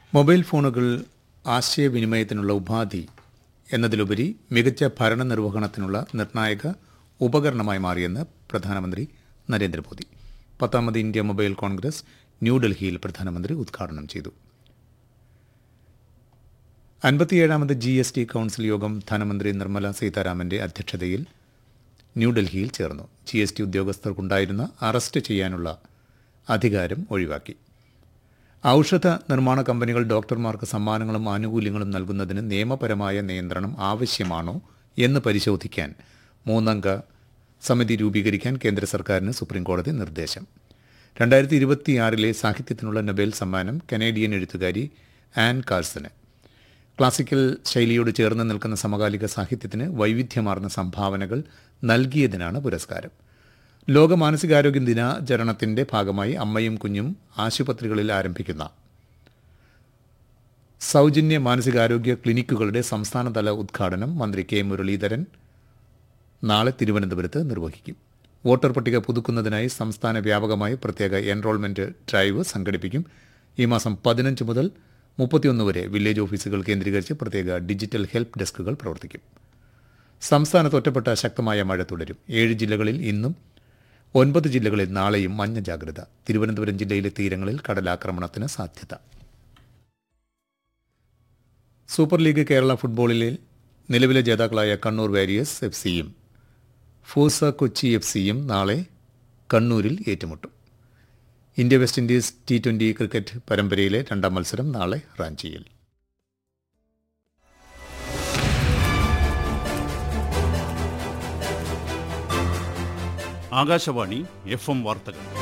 mobile ഫോണുകൾ ആശയവിനിമയത്തിനുള്ള ഉപാധി എന്നതിലുപരി മികച്ച ഭരണനിർവഹണത്തിനുള്ള നിർണായക ഉപകരണമായി മാറിയെന്ന് പ്രധാനമന്ത്രി നരേന്ദ്രമോദി പത്താമത് ഇന്ത്യ മൊബൈൽ കോൺഗ്രസ് ന്യൂഡൽഹിയിൽ പ്രധാനമന്ത്രി ഉദ്ഘാടനം ചെയ്തു അൻപത്തിയേഴാമത് ജി എസ് ടി കൗൺസിൽ യോഗം ധനമന്ത്രി നിർമ്മല സീതാരാമന്റെ അധ്യക്ഷതയിൽ ന്യൂഡൽഹിയിൽ ചേർന്നു ജി എസ് ടി ഉദ്യോഗസ്ഥർക്കുണ്ടായിരുന്ന അറസ്റ്റ് ചെയ്യാനുള്ള അധികാരം ഒഴിവാക്കി ഔഷധ നിർമ്മാണ കമ്പനികൾ ഡോക്ടർമാർക്ക് സമ്മാനങ്ങളും ആനുകൂല്യങ്ങളും നൽകുന്നതിന് നിയമപരമായ നിയന്ത്രണം ആവശ്യമാണോ എന്ന് പരിശോധിക്കാൻ മൂന്നംഗ സമിതി രൂപീകരിക്കാൻ കേന്ദ്ര സർക്കാരിന് സുപ്രീംകോടതി നിർദ്ദേശം രണ്ടായിരത്തി ഇരുപത്തിയാറിലെ സാഹിത്യത്തിനുള്ള നൊബേൽ സമ്മാനം കനേഡിയൻ എഴുത്തുകാരി ആൻ കാൾസന് ക്ലാസിക്കൽ ശൈലിയോട് ചേർന്ന് നിൽക്കുന്ന സമകാലിക സാഹിത്യത്തിന് വൈവിധ്യമാർന്ന സംഭാവനകൾ നൽകിയതിനാണ് പുരസ്കാരം ലോക മാനസികാരോഗ്യ ദിനാചരണത്തിന്റെ ഭാഗമായി അമ്മയും കുഞ്ഞും ആശുപത്രികളിൽ ആരംഭിക്കുന്ന സൗജന്യ മാനസികാരോഗ്യ ക്ലിനിക്കുകളുടെ സംസ്ഥാനതല ഉദ്ഘാടനം മന്ത്രി കെ മുരളീധരൻ നാളെ തിരുവനന്തപുരത്ത് നിർവഹിക്കും വോട്ടർ പട്ടിക പുതുക്കുന്നതിനായി സംസ്ഥാന വ്യാപകമായി പ്രത്യേക എൻറോൾമെന്റ് ഡ്രൈവ് സംഘടിപ്പിക്കും ഈ മാസം പതിനഞ്ച് മുതൽ മുപ്പത്തിയൊന്ന് വരെ വില്ലേജ് ഓഫീസുകൾ കേന്ദ്രീകരിച്ച് പ്രത്യേക ഡിജിറ്റൽ ഹെൽപ്പ് ഡെസ്കുകൾ പ്രവർത്തിക്കും സംസ്ഥാനത്ത് ഒറ്റപ്പെട്ട ശക്തമായ മഴ തുടരും ഏഴ് ജില്ലകളിൽ ഇന്നും ഒൻപത് ജില്ലകളിൽ നാളെയും മഞ്ഞ ജാഗ്രത തിരുവനന്തപുരം ജില്ലയിലെ തീരങ്ങളിൽ കടലാക്രമണത്തിന് സാധ്യത സൂപ്പർ ലീഗ് കേരള ഫുട്ബോളിലെ നിലവിലെ ജേതാക്കളായ കണ്ണൂർ വാരിയേഴ്സ് എഫ് സിയും ഫോസ കൊച്ചി എഫ് സിയും നാളെ കണ്ണൂരിൽ ഏറ്റുമുട്ടും India West Indies T twenty cricket പരമ്പരയിലെ രണ്ടാം മത്സരം നാളെ റാഞ്ചിയിൽ ആകാശവാണി എഫ് എം വാർത്തകൾ